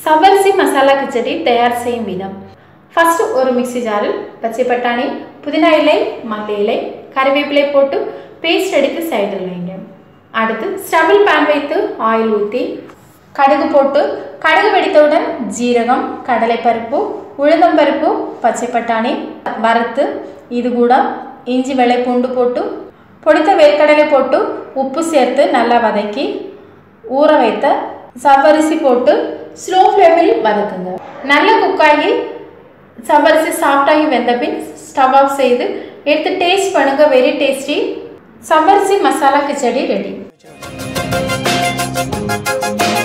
சவ்வரிசி மசாலா கிச்சடி தயார் செய்யும் விதம் ஃபர்ஸ்ட் ஒரு மிக்ஸி ஜாரில் பச்சை பட்டாணி புதினா இலை மல்லி இலை கறிவேப்பிலை போட்டு பேஸ்ட் எடுத்து சைடில் வைங்க அடுத்து ஸ்டவில் பேன் வைத்து ஆயில் ஊற்றி கடுகு போட்டு கடுகு வெடித்தவுடன் ஜீரகம் கடலைப்பருப்பு உளுந்தம்பருப்பு பச்சை பட்டாணி வறுத்து இது கூட இஞ்சி வெள்ளை பூண்டு போட்டு பொடித்த வேர்க்கடலை போட்டு உப்பு சேர்த்து நல்லா வதக்கி ஊற வைத்த சவ்வரிசி போட்டு ஸ்லோ ஃப்ளேமில் வதக்குங்க நல்ல குக்காகி சவ்வரிசி சாஃப்டாகி வெந்த பின் ஸ்டவ் ஆஃப் செய்து எடுத்து டேஸ்ட் பண்ணுங்க வெரி டேஸ்டி சவ்வரிசி மசாலா கிச்சடி ரெடி